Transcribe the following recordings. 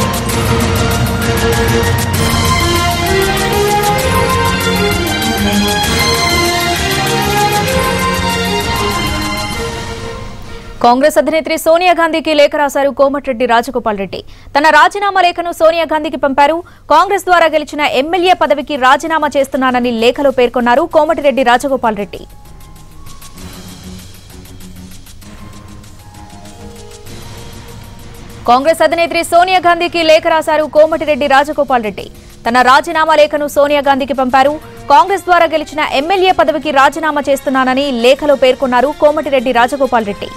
కాంగ్రెస్ అధినేత్రి సోనియా గాంధీకి లేఖ రాశారు కోమటిరెడ్డి రాజగోపాల్ రెడ్డి తన రాజీనామా లేఖను సోనియా గాంధీకి పంపారు కాంగ్రెస్ ద్వారా గెలిచిన ఎమ్మెల్యే పదవికి రాజీనామా చేస్తున్నానని లేఖలో పేర్కొన్నారు కోమటిరెడ్డి రాజగోపాల్ రెడ్డి కాంగ్రెస్ అధినేత్రి సోనియా గాంధీకి లేఖ రాశారు కోమటిరెడ్డి రాజగోపాల్ రెడ్డి తన రాజీనామా లేఖను సోనియా గాంధీకి పంపారు కాంగ్రెస్ ద్వారా గెలిచిన ఎమ్మెల్యే పదవికి రాజీనామా చేస్తున్నానని లేఖలో పేర్కొన్నారు కోమటిరెడ్డి రాజగోపాల్ రెడ్డి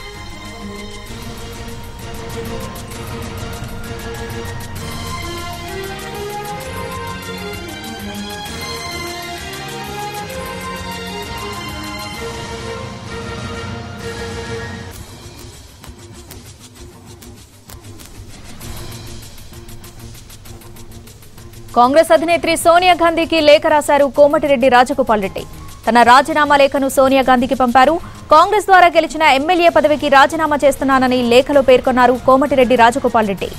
కాంగ్రెస్ అధినేత్రి సోనియా గాంధీకి లేఖ రాశారు కోమటిరెడ్డి రాజగోపాల్ రెడ్డి తన రాజీనామా లేఖను సోనియా గాంధీకి పంపారు కాంగ్రెస్ ద్వారా గెలిచిన ఎమ్మెల్యే పదవికి రాజీనామా చేస్తున్నానని లేఖలో పేర్కొన్నారు కోమటిరెడ్డి రాజగోపాల్ రెడ్డి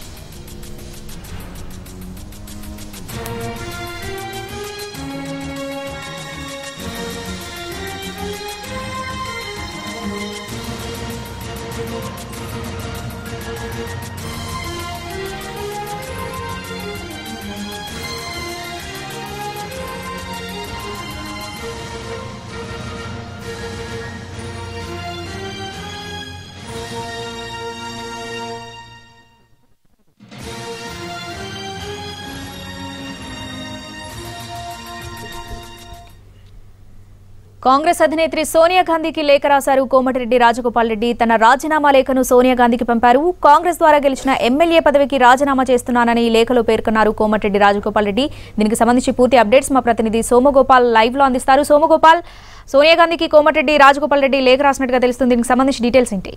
కాంగ్రెస్ అధినేత్రి సోనియా గాంధీకి లేఖ రాశారు కోమటిరెడ్డి రాజగోపాల్ రెడ్డి తన రాజీనామా లేఖను సోనియా గాంధీకి పంపారు కాంగ్రెస్ ద్వారా గెలిచిన ఎమ్మెల్యే పదవికి రాజీనామా చేస్తున్నానని లేఖలో పేర్కొన్నారు కోమటిరెడ్డి రాజగోపాల్ రెడ్డి దీనికి సంబంధించి పూర్తి అప్డేట్స్ మా ప్రతినిధి సోమగోపాల్ లైవ్ లో అందిస్తారు సోమగోపాల్ సోనియా గాంధీకి కోమటిరెడ్డి రాజగోపాల్ రెడ్డి లేఖ రాసినట్టుగా తెలుస్తుంది దీనికి సంబంధించి డీటెయిల్స్ ఏంటి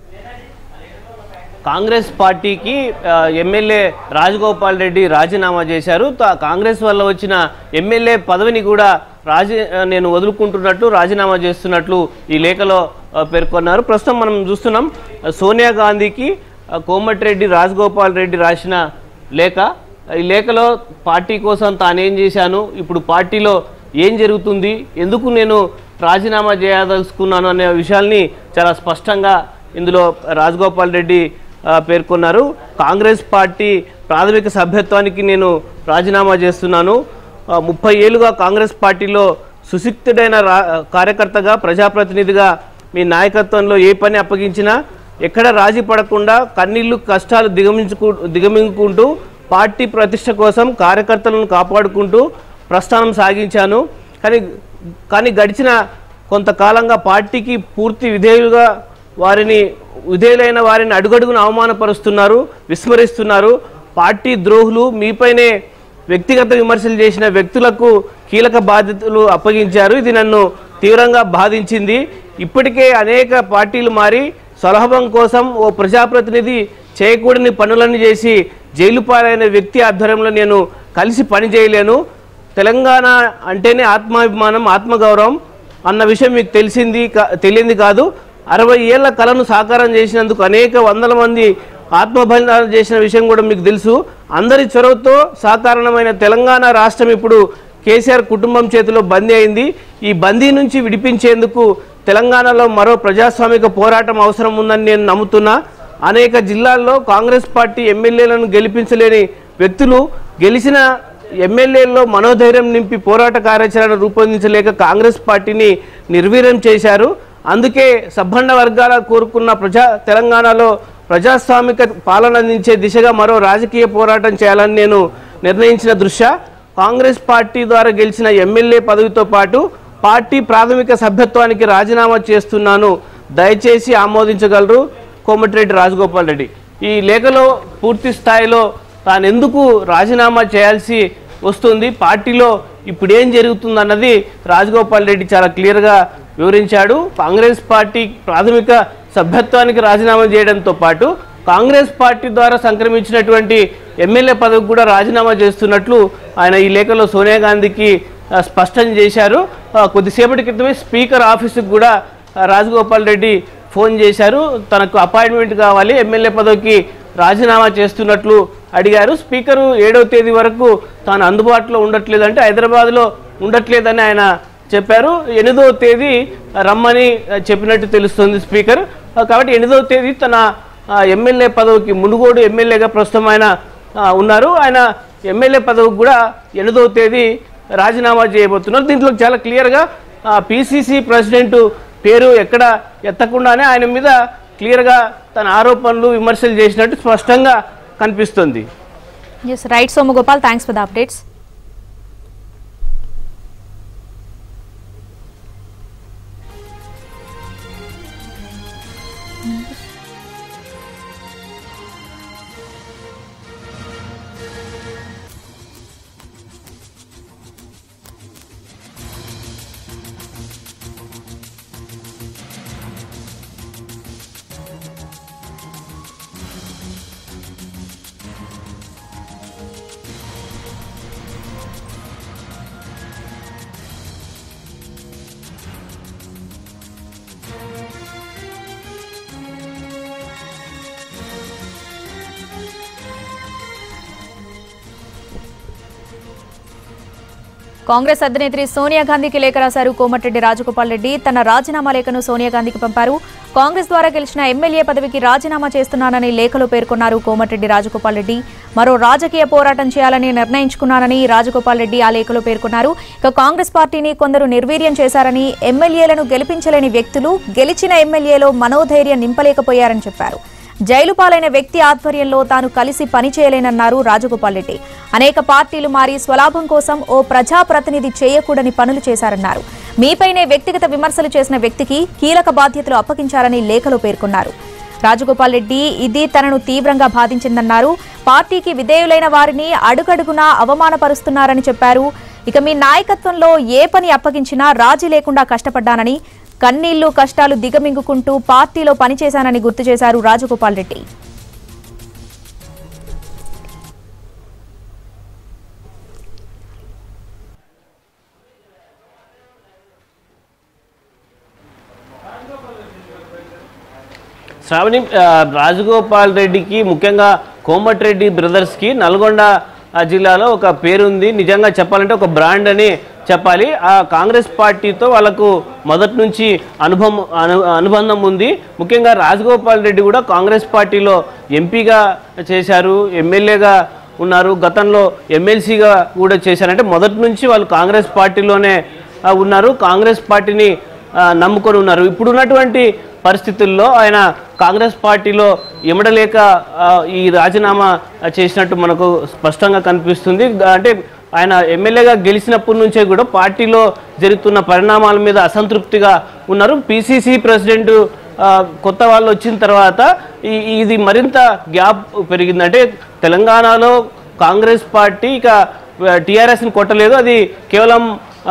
కాంగ్రెస్ పార్టీకి ఆ, ఎమ్మెల్యే రాజగోపాల్ రెడ్డి రాజీనామా చేశారు తా- కాంగ్రెస్ వల్ల వచ్చిన ఎమ్మెల్యే పదవిని కూడా రాజీ ఆ, నేను వదులుకుంటున్నట్లు రాజీనామా చేస్తున్నట్లు ఈ లేఖలో ఆ, పేర్కొన్నారు ప్రస్తుతం మనం చూస్తున్నాం ఆ, సోనియా గాంధీకి ఆ, కోమటిరెడ్డి రాజగోపాల్ రెడ్డి రాసిన లేఖ ఈ లేఖలో పార్టీ కోసం తానేం చేశాను ఇప్పుడు పార్టీలో ఏం జరుగుతుంది ఎందుకు నేను రాజీనామా చేయదలుచుకున్నాను అనే విషయాల్ని చాలా స్పష్టంగా ఇందులో రాజగోపాల్ రెడ్డి ఆ, పేర్కొన్నారు కాంగ్రెస్ పార్టీ ప్రాథమిక సభ్యత్వానికి నేను రాజీనామా చేస్తున్నాను ఆ, ముప్పై ఏళ్ళుగా కాంగ్రెస్ పార్టీలో సుశిక్తుడైన రా కార్యకర్తగా ప్రజాప్రతినిధిగా మీ నాయకత్వంలో ఏ పని అప్పగించినా ఎక్కడ రాజీ పడకుండా కన్నీళ్లు కష్టాలు దిగమించుకు దిగమింగుకుంటూ పార్టీ ప్రతిష్ట కోసం కార్యకర్తలను కాపాడుకుంటూ ప్రస్థానం సాగించాను కానీ కానీ గడిచిన కొంతకాలంగా పార్టీకి పూర్తి విధేయులుగా వారిని విధేయులైన వారిని అడుగడుగున అవమానపరుస్తున్నారు విస్మరిస్తున్నారు పార్టీ ద్రోహులు మీపైనే వ్యక్తిగత విమర్శలు చేసిన వ్యక్తులకు కీలక బాధ్యతలు అప్పగించారు ఇది నన్ను తీవ్రంగా బాధించింది ఇప్పటికే అనేక పార్టీలు మారి స్వలాభం కోసం ఓ ప్రజాప్రతినిధి చేయకూడని పనులను చేసి జైలు పాలైన వ్యక్తి ఆధ్వర్యంలో నేను కలిసి పని చేయలేను తెలంగాణ అంటేనే ఆత్మాభిమానం ఆత్మగౌరవం అన్న విషయం మీకు తెలిసింది కా- తెలియంది కాదు అరవై ఏళ్ల కళను సాకారం చేసినందుకు అనేక వందల మంది ఆత్మబలిదానం చేసిన విషయం కూడా మీకు తెలుసు అందరి చొరవతో సాకారణమైన తెలంగాణ రాష్ట్రం ఇప్పుడు కేసీఆర్ కుటుంబం చేతిలో బందీ అయింది ఈ బందీ నుంచి విడిపించేందుకు తెలంగాణలో మరో ప్రజాస్వామిక పోరాటం అవసరం ఉందని నేను నమ్ముతున్నా అనేక జిల్లాల్లో కాంగ్రెస్ పార్టీ ఎమ్మెల్యేలను గెలిపించలేని వ్యక్తులు గెలిచిన ఎమ్మెల్యేల్లో మనోధైర్యం నింపి పోరాట కార్యాచరణ రూపొందించలేక కాంగ్రెస్ పార్టీని నిర్వీర్యం చేశారు అందుకే సబ్బండ వర్గాల కోరుకున్న ప్రజా తెలంగాణలో ప్రజాస్వామిక పాలన అందించే దిశగా మరో రాజకీయ పోరాటం చేయాలని నేను నిర్ణయించిన దృష్ట్యా కాంగ్రెస్ పార్టీ ద్వారా గెలిచిన ఎమ్మెల్యే పదవితో పాటు పార్టీ ప్రాథమిక సభ్యత్వానికి రాజీనామా చేస్తున్నాను దయచేసి ఆమోదించగలరు కోమటిరెడ్డి రాజగోపాల్ రెడ్డి ఈ లేఖలో పూర్తి స్థాయిలో తాను ఎందుకు రాజీనామా చేయాల్సి వస్తుంది పార్టీలో ఇప్పుడు ఏం జరుగుతుందన్నది రాజగోపాల్ రెడ్డి చాలా క్లియర్గా వివరించాడు కాంగ్రెస్ పార్టీ ప్రాథమిక సభ్యత్వానికి రాజీనామా చేయడంతో పాటు కాంగ్రెస్ పార్టీ ద్వారా సంక్రమించినటువంటి ఎమ్మెల్యే పదవికి కూడా రాజీనామా చేస్తున్నట్లు ఆయన ఈ లేఖలో సోనియా గాంధీకి ఆ, స్పష్టం చేశారు ఆ, కొద్దిసేపటి క్రితమే స్పీకర్ ఆఫీసుకు కూడా ఆ, రాజగోపాల్ రెడ్డి ఫోన్ చేశారు తనకు అపాయింట్మెంట్ కావాలి ఎమ్మెల్యే పదవికి రాజీనామా చేస్తున్నట్లు అడిగారు స్పీకరు ఏడవ తేదీ వరకు తాను అందుబాటులో ఉండట్లేదంటే హైదరాబాద్లో ఉండట్లేదని ఆయన చెప్పారు ఎనిమిదవ తేదీ రమ్మని ఆ, చెప్పినట్టు తెలుస్తుంది స్పీకర్ ఆ, కాబట్టి ఎనిమిదవ తేదీ తన ఆ, ఎమ్మెల్యే పదవికి మునుగోడు ఎమ్మెల్యేగా ప్రస్తుతం ఆయన ఆ, ఉన్నారు ఆయన ఎమ్మెల్యే పదవికి కూడా ఎనిమిదవ తేదీ రాజీనామా చేయబోతున్నారు దీంట్లో చాలా క్లియర్గా పిసిసి ప్రెసిడెంట్ పేరు ఎక్కడ ఎత్తకుండానే ఆయన మీద క్లియర్గా తన ఆరోపణలు విమర్శలు చేసినట్టు స్పష్టంగా కనిపిస్తుంది yes right Somagopal thanks for the updates Congress అధినేత్రి సోనియా గాంధీకి లేఖ రాశారు కోమటిరెడ్డి రాజగోపాల్ రెడ్డి తన రాజీనామా లేఖను సోనియా గాంధీకి పంపారు కాంగ్రెస్ ద్వారా గెలిచిన ఎమ్మెల్యే పదవికి రాజీనామా చేస్తున్నానని లేఖలో పేర్కొన్నారు కోమటిరెడ్డి రాజగోపాల్ రెడ్డి మరో రాజకీయ పోరాటం చేయాలని నిర్ణయించుకున్నానని రాజగోపాల్ రెడ్డి ఆ లేఖలో పేర్కొన్నారు ఇక కాంగ్రెస్ పార్టీని కొందరు నిర్వీర్యం చేశారని ఎమ్మెల్యేలను గెలిపించలేని వ్యక్తులు గెలిచిన ఎమ్మెల్యేలో మనోధైర్యం నింపలేకపోయారని చెప్పారు జైలు పాలైన వ్యక్తి ఆధ్వర్యంలో తాను కలిసి పనిచేయలేనన్నారు రాజగోపాల్ రెడ్డి అనేక పార్టీలు మారి స్వలాభం కోసం ఓ ప్రజాప్రతినిధి చేయకూడని పనులు చేశారన్నారు మీపైనే వ్యక్తిగత విమర్శలు చేసిన వ్యక్తికి కీలక బాధ్యతలు అప్పగించారని లేఖలో పేర్కొన్నారు రాజగోపాల్ రెడ్డి ఇది తనను తీవ్రంగా బాధించిందన్నారు పార్టీకి విధేయులైన వారిని అడుగడుగునా అవమానపరుస్తున్నారని చెప్పారు ఇక మీ నాయకత్వంలో ఏ పని అప్పగించినా రాజీ లేకుండా కష్టపడ్డానని కన్నీళ్లు కష్టాలు దిగమింగుకుంటూ పార్టీలో పనిచేశానని గుర్తు చేశారు రాజగోపాల్ రెడ్డి శ్రావణి ఆ, రాజగోపాల్ రెడ్డికి ముఖ్యంగా కోమటిరెడ్డి బ్రదర్స్కి నల్గొండ ఆ, జిల్లాలో ఒక పేరుంది నిజంగా చెప్పాలంటే ఒక బ్రాండ్ అని చెప్పాలి ఆ కాంగ్రెస్ పార్టీతో వాళ్ళకు మొదటి నుంచి అనుభవం అను అనుబంధం ఉంది ముఖ్యంగా రాజగోపాల్ రెడ్డి కూడా కాంగ్రెస్ పార్టీలో ఎంపీగా చేశారు ఎమ్మెల్యేగా ఉన్నారు గతంలో ఎమ్మెల్సీగా కూడా చేశారంటే మొదటి నుంచి వాళ్ళు కాంగ్రెస్ పార్టీలోనే ఆ, ఉన్నారు కాంగ్రెస్ పార్టీని ఆ, నమ్ముకొని ఉన్నారు ఇప్పుడున్నటువంటి పరిస్థితుల్లో ఆయన కాంగ్రెస్ పార్టీలో ఇమడలేక ఆ, ఈ రాజీనామా చేసినట్టు మనకు స్పష్టంగా కనిపిస్తుంది గా- అంటే ఆయన ఎమ్మెల్యేగా గెలిచినప్పటి నుంచే కూడా పార్టీలో జరుగుతున్న పరిణామాల మీద అసంతృప్తిగా ఉన్నారు పిసిసి ప్రెసిడెంట్ ఆ, కొత్త వాళ్ళు వచ్చిన తర్వాత ఈ ఇది మరింత గ్యాప్ పెరిగింది అంటే తెలంగాణలో కాంగ్రెస్ పార్టీ ఇక టీఆర్ఎస్ని కొట్టలేదు అది కేవలం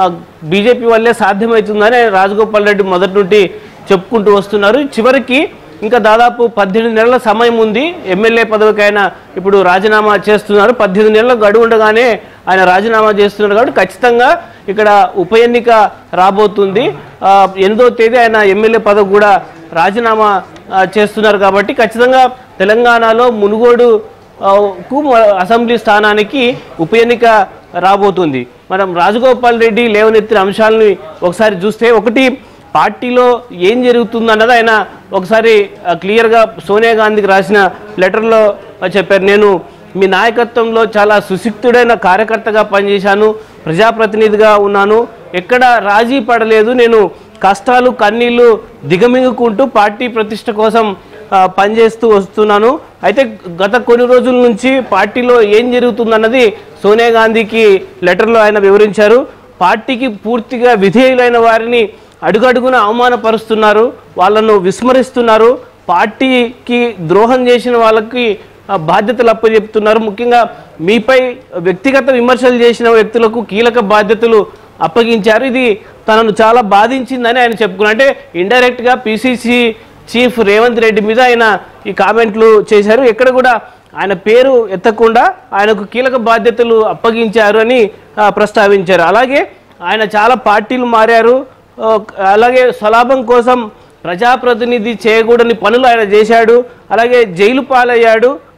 బీజేపీ వల్లే సాధ్యమవుతుందని రాజగోపాల్ రెడ్డి మొదటి నుండి చెప్పుకుంటూ వస్తున్నారు చివరికి ఇంకా దాదాపు పద్దెనిమిది నెలల సమయం ఉంది ఎమ్మెల్యే పదవికి ఆయన ఇప్పుడు రాజీనామా చేస్తున్నారు పద్దెనిమిది నెలల గడువు ఉండగానే ఆయన రాజీనామా చేస్తున్నారు కాబట్టి ఖచ్చితంగా ఇక్కడ ఉప ఎన్నిక రాబోతుంది ఆ, ఎనిమిదో తేదీ ఆయన ఎమ్మెల్యే పదవి కూడా రాజీనామా ఆ, చేస్తున్నారు కాబట్టి ఖచ్చితంగా తెలంగాణలో మునుగోడు ఆ, కు మ- అసెంబ్లీ స్థానానికి ఉప ఎన్నిక రాబోతుంది మనం రాజగోపాల్ రెడ్డి లేవనెత్తిన అంశాలని ఒకసారి చూస్తే ఒకటి పార్టీలో ఏం జరుగుతుందన్నది ఆయన ఒకసారి ఆ, క్లియర్గా సోనియా గాంధీకి రాసిన లెటర్లో చెప్పారు నేను మీ నాయకత్వంలో చాలా సుశిక్తుడైన కార్యకర్తగా పనిచేశాను ప్రజాప్రతినిధిగా ఉన్నాను ఎక్కడ రాజీ పడలేదు నేను కష్టాలు కన్నీళ్లు దిగమింగుకుంటూ పార్టీ ప్రతిష్ట కోసం ఆ, పనిచేస్తూ వస్తున్నాను అయితే గత కొన్ని రోజుల నుంచి పార్టీలో ఏం జరుగుతుందన్నది సోనియా గాంధీకి లెటర్లో ఆయన వివరించారు పార్టీకి పూర్తిగా విధేయులైన వారిని అడుగడుగున అవమానపరుస్తున్నారు వాళ్ళను విస్మరిస్తున్నారు పార్టీకి ద్రోహం చేసిన వాళ్ళకి ఆ, బాధ్యతలు అప్పచెప్తున్నారు ముఖ్యంగా మీపై వ్యక్తిగత విమర్శలు చేసిన వ్యక్తులకు కీలక బాధ్యతలు అప్పగించారు ఇది తనను చాలా బాధించిందని ఆయన చెప్పుకున్నారు అంటే ఇండైరెక్ట్గా పిసిసి చీఫ్ రేవంత్ రెడ్డి మీద ఆయన ఈ కామెంట్లు చేశారు ఎక్కడ కూడా ఆయన పేరు ఎత్తకుండా ఆయనకు కీలక బాధ్యతలు అప్పగించారు అని ఆ, ప్రస్తావించారు అలాగే ఆయన చాలా పార్టీలు మారారు ఆ, అలాగే స్వలాభం కోసం ప్రజాప్రతినిధి చేయకూడని పనులు ఆయన చేశాడు అలాగే జైలు పాలయ్యాడు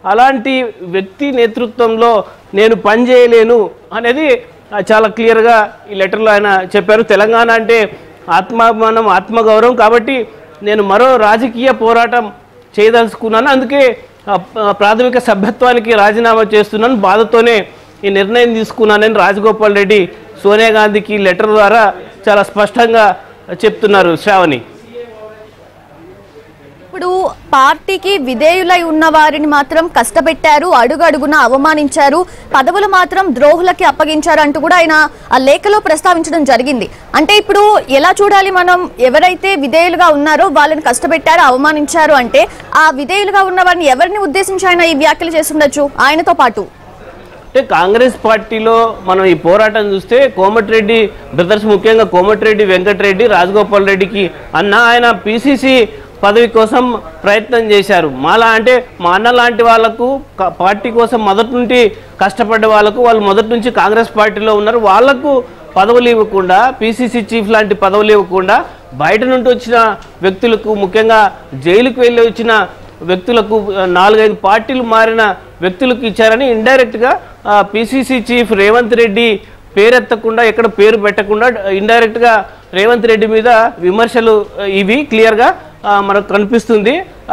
అలాంటి వ్యక్తి నేతృత్వంలో నేను పనిచేయలేను అనేది ఆ, చాలా క్లియర్గా ఈ లెటర్లో ఆయన చెప్పారు తెలంగాణ అంటే ఆత్మాభిమానం ఆత్మగౌరవం కాబట్టి నేను మరో రాజకీయ పోరాటం చేయదలుచుకున్నాను అందుకే ఆ, ఆ, ప్రాథమిక సభ్యత్వానికి రాజీనామా చేస్తున్నాను బాధతోనే ఈ నిర్ణయం తీసుకున్నానని రాజగోపాల్ రెడ్డి సోనియా గాంధీకి లెటర్ ద్వారా చాలా స్పష్టంగా చెప్తున్నారు శ్రావణి ఇప్పుడు పార్టీకి విధేయులై ఉన్న వారిని మాత్రం కష్టపెట్టారు అడుగడుగున అవమానించారు పదవులు మాత్రం ద్రోహులకి అప్పగించారు అంటూ కూడా ఆయన ఆ లేఖలో ప్రస్తావించడం జరిగింది అంటే ఇప్పుడు ఎలా చూడాలి మనం ఎవరైతే విధేయులుగా ఉన్నారో వాళ్ళని కష్టపెట్టారు అవమానించారు అంటే ఆ విధేయులుగా ఉన్న వారిని ఎవరిని ఉద్దేశించి ఆయన ఈ వ్యాఖ్యలు చేస్తుండొచ్చు ఆయనతో పాటు అంటే కాంగ్రెస్ పార్టీలో మనం ఈ పోరాటం చూస్తే కోమటిరెడ్డి బ్రదర్స్ ముఖ్యంగా కోమటిరెడ్డి వెంకటరెడ్డి రాజగోపాల్ రెడ్డికి అన్న ఆయన పిసిసి పదవి కోసం ప్రయత్నం చేశారు మాలా అంటే మా అన్న లాంటి వాళ్ళకు క- పార్టీ కోసం మొదటి నుండి కష్టపడ్డ వాళ్ళకు వాళ్ళు మొదటి నుంచి కాంగ్రెస్ పార్టీలో ఉన్నారు వాళ్లకు పదవులు ఇవ్వకుండా పిసిసి చీఫ్ లాంటి పదవులు ఇవ్వకుండా బయట నుండి వచ్చిన వ్యక్తులకు ముఖ్యంగా జైలుకు వెళ్ళి వచ్చిన వ్యక్తులకు ఆ, నాలుగైదు పార్టీలు మారిన వ్యక్తులకు ఇచ్చారని ఇండైరెక్ట్గా పిసిసి చీఫ్ రేవంత్ రెడ్డి పేరెత్తకుండా ఎక్కడ పేరు పెట్టకుండా ఇండైరెక్ట్గా రేవంత్ రెడ్డి మీద విమర్శలు ఆ, ఇవి క్లియర్గా మనకు కనిపిస్తుంది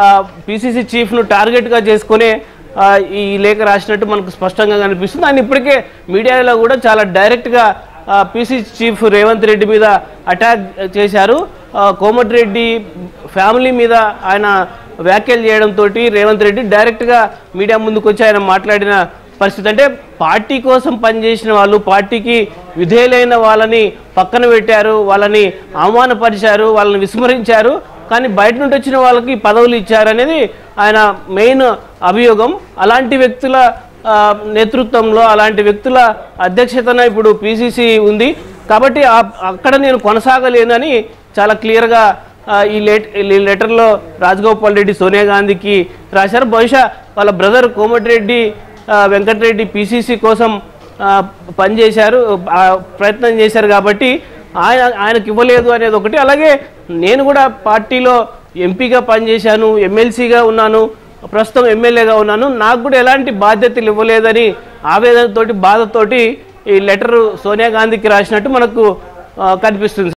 పిసిసి చీఫ్ను టార్గెట్గా చేసుకునే ఆ, ఈ లేఖ రాసినట్టు మనకు స్పష్టంగా కనిపిస్తుంది ఆయన ఇప్పటికే మీడియాలో కూడా చాలా డైరెక్ట్గా పిసి చీఫ్ రేవంత్ రెడ్డి మీద అటాక్ చేశారు ఆ, కోమటిరెడ్డి ఫ్యామిలీ మీద ఆయన వ్యాఖ్యలు చేయడంతో రేవంత్ రెడ్డి డైరెక్ట్గా మీడియా ముందుకు వచ్చి ఆయన మాట్లాడిన పరిస్థితి అంటే పార్టీ కోసం పనిచేసిన వాళ్ళు పార్టీకి విధేయులైన వాళ్ళని పక్కన పెట్టారు వాళ్ళని అవమానపరిచారు వాళ్ళని విస్మరించారు కానీ బయట నుండి వచ్చిన వాళ్ళకి పదవులు ఇచ్చారు అనేది ఆయన మెయిన్ అభియోగం అలాంటి వ్యక్తుల ఆ, నేతృత్వంలో అలాంటి వ్యక్తుల అధ్యక్షతన ఇప్పుడు పిసిసి ఉంది కాబట్టి ఆ- అక్కడ నేను కొనసాగలేనని చాలా క్లియర్గా ఆ, ఈ లెట్ ఈ లెటర్లో రాజగోపాల్ రెడ్డి సోనియా గాంధీకి రాశారు బహుశా వాళ్ళ బ్రదర్ కోమటిరెడ్డి ఆ, వెంకటరెడ్డి పిసిసి కోసం ఆ, పనిచేశారు ఆ, ప్రయత్నం చేశారు కాబట్టి ఆయన ఆయనకి ఇవ్వలేదు అనేది ఒకటి అలాగే నేను కూడా పార్టీలో ఎంపీగా పనిచేశాను ఎమ్మెల్సీగా ఉన్నాను ప్రస్తుతం ఎమ్మెల్యేగా ఉన్నాను నాకు కూడా ఎలాంటి బాధ్యతలు ఇవ్వలేదని ఆవేదనతోటి బాధతోటి ఈ లెటర్ సోనియా గాంధీకి రాసినట్టు మనకు ఆ, కనిపిస్తుంది